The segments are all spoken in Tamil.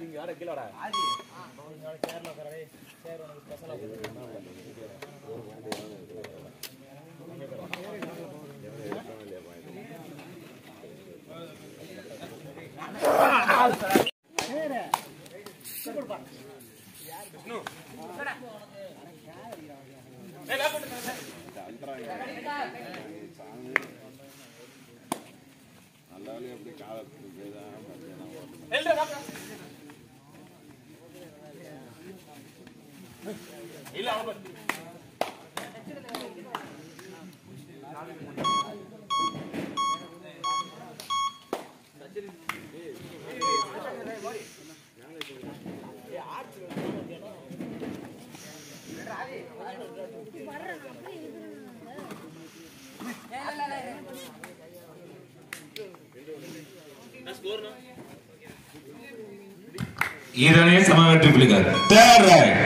ஈரனே சம வெற்றி புலிகள் தேர்ட் ரைட்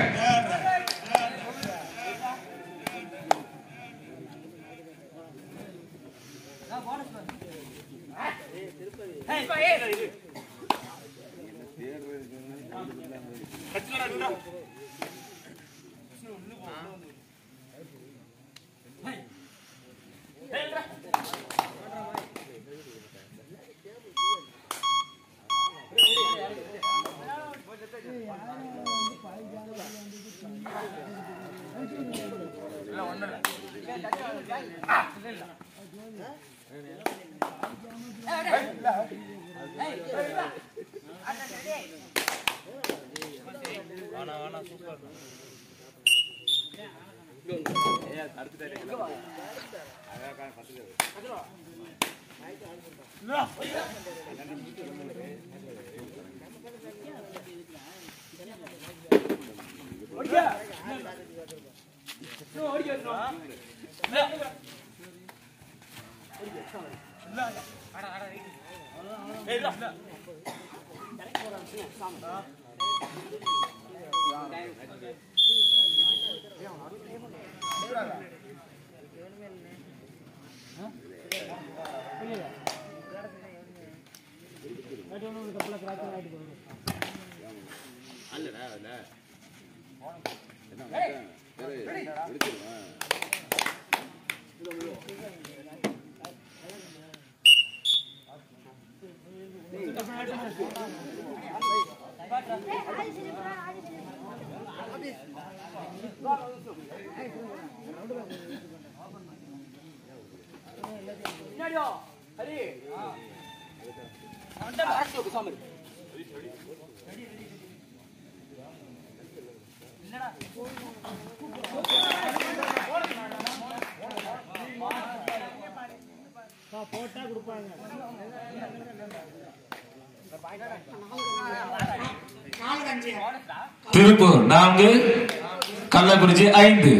திருப்பூர் நான்கு கள்ளக்குறிச்சி ஐந்து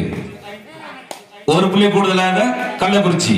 ஒரு புள்ளி கூடுதலாக கள்ளக்குறிச்சி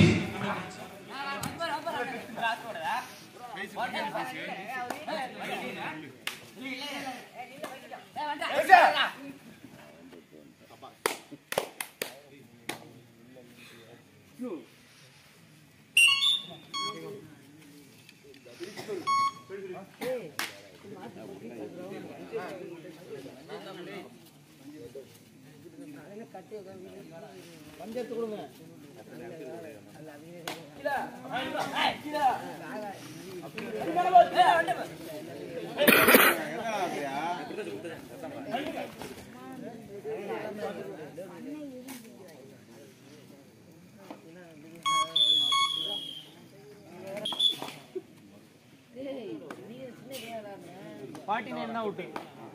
ஃபார்ட்டி நைன் தான் அவுட்டு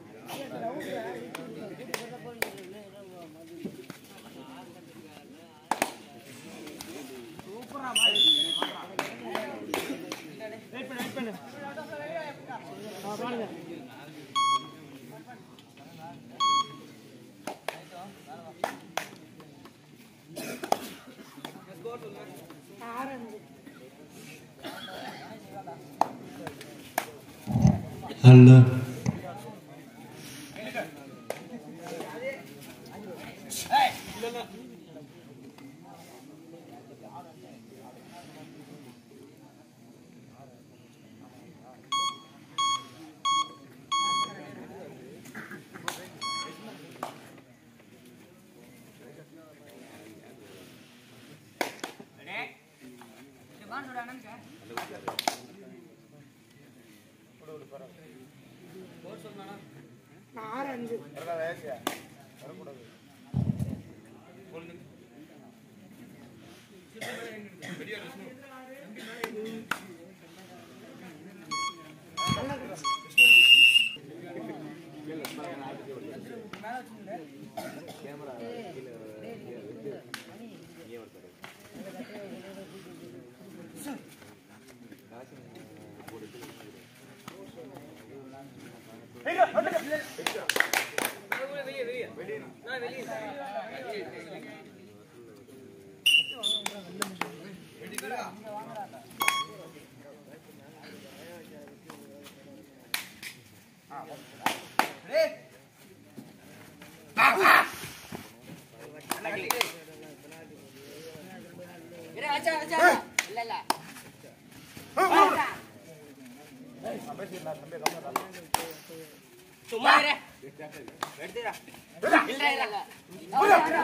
வெயிட் பண்ணு வெயிட் பண்ணு ஆ பாருங்க அல்ல சும்மா இரு. எடுத்துடா. இல்ல, இல்ல.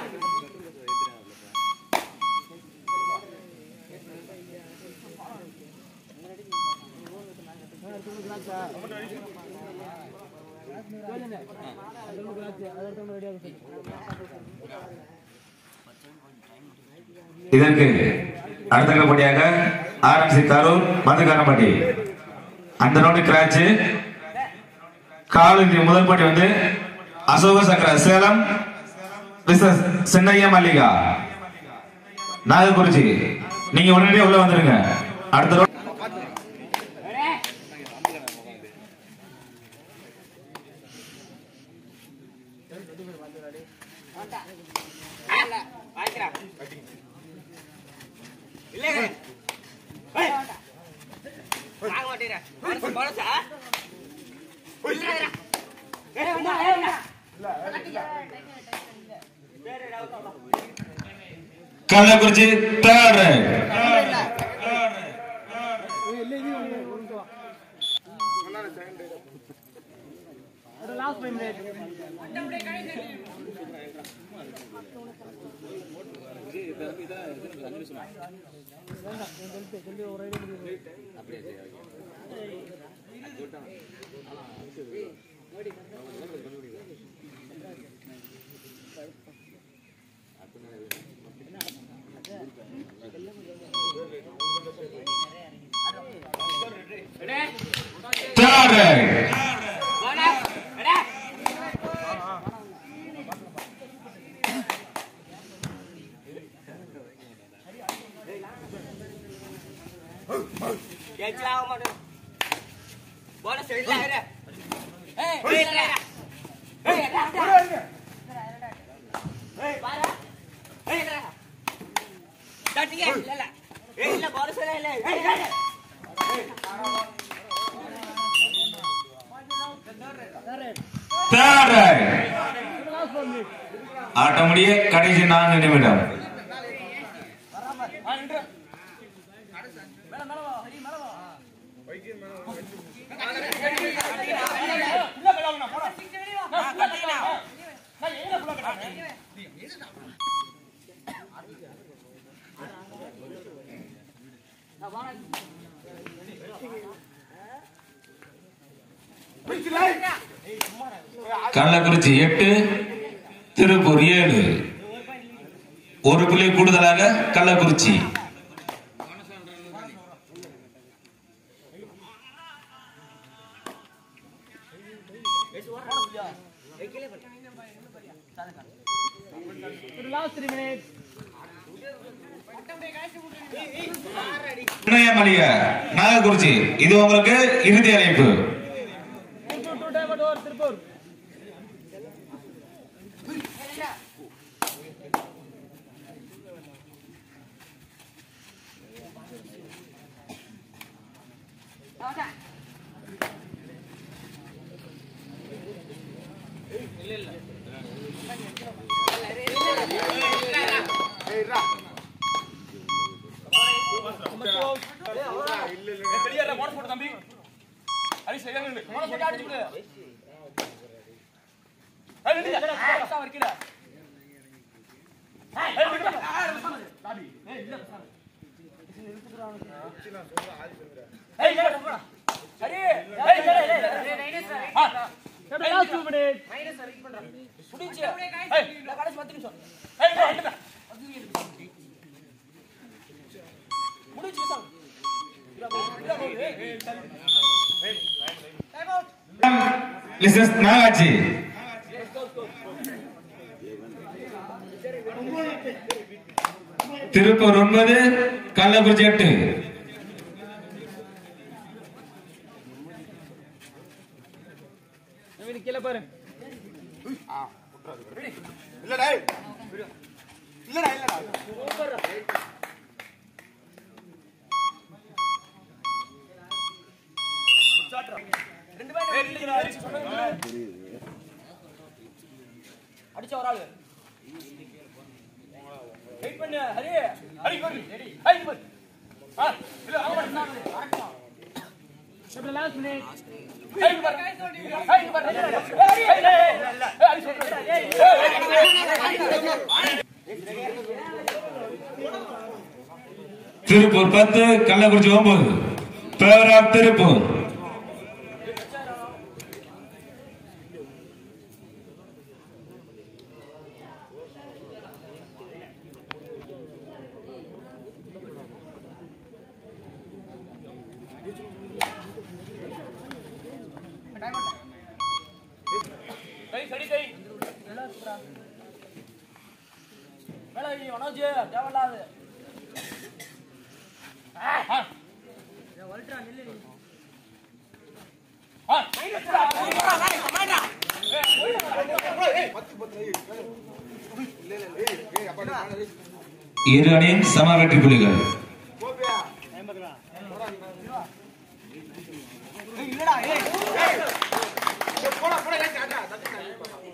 இதற்கு அடுத்தபடியாக ஆர்எம்சி கரூர் மதுக்காரம்பட்டி அந்த நோடி கிராச்சு காலின்றி முதல் போட்டி வந்து அசோக சக்கர சேலம் விசஸ் சின்னையா மல்லிகா நாகக்குறிச்சி நீங்க உடனடியாக உள்ள வந்துருங்க அடுத்த round இல்ல, வாங்கிக்கிறா. இல்ல, இல்ல. ஏய். வாங்க மாட்டேங்கிறா. bonus, bonus ஆ? இல்ல, இல்ல. ஏய், வந்தா, ஏய், வந்தா. வேற doubt ஆ? Kallakurichi third right last five minute third right bonus. ready? எஞ்சில் ஆக மாட்டேன். bonus இல்ல, இல்ல. ஏய், இல்ல, இல்ல. ஏய், இல்ல, இல்ல. ஏய், பாரு. ஏய், இல்ல. தட்டிங்க. இல்ல, இல்ல. ஏய், இல்ல, bonus இல்ல, இல்ல. ஏய், இல்ல, இல்ல. தேர்ட் ரைட் ஆட்ட முடிய கடைசி நான்கு நிமிடம் கள்ளக்குறிச்சி எட்டு திருப்பூர் ஏழு ஒரு புள்ளி கூடுதலாக கள்ளக்குறிச்சி லாஸ்ட் த்ரீ மினிட் மளிகை நாகக்குறிச்சி இது உங்களுக்கு இறுதி அழைப்பு two two time at over Tiruppur ஏய் இல்ல போடா சரி ஏய் இல்ல இல்ல கேப்டன் லாஸ்ட் 2 மினிட் புடிச்சு ஏய் இந்த கடைசி 10 நிமிஷம் ஏய் இல்ல இல்ல முடிச்சு சார் மிஸ்ஸஸ் நாகாட்சி திருப்பூர் ஒன்பது கள்ளக்குறிச்சி எட்டு நவீன் கீழே பாரு இல்லடா இல்லடா இல்லடா ரெண்டு பேரும் அடிச்ச ஒரு ஆளு வெயிட் பண்ணு ஹரி ஹரி கோரி ரெடி ஹரி கோரி ஆ இல்ல அவங்க மட்டும் கேப்டன் லாஸ்ட் மினிட் ஹரி பாரு ஹரி பாரு ஹரி இல்ல ஹரி சொல்றேன் திருப்பூர் பத்து கள்ளக்குறிச்சி ஒன்பது பேர் ஆஃப் திருப்பூர் கை சடி கை மேல வை, மனோஜ் தேவையில்லாது ஆ, ஆ. ஆ, இரு அணியின் சம வெற்றி புள்ளிகள் இல்லடா ஏய் ஏய் போடா போடா ஏய் காட்டா தட்டு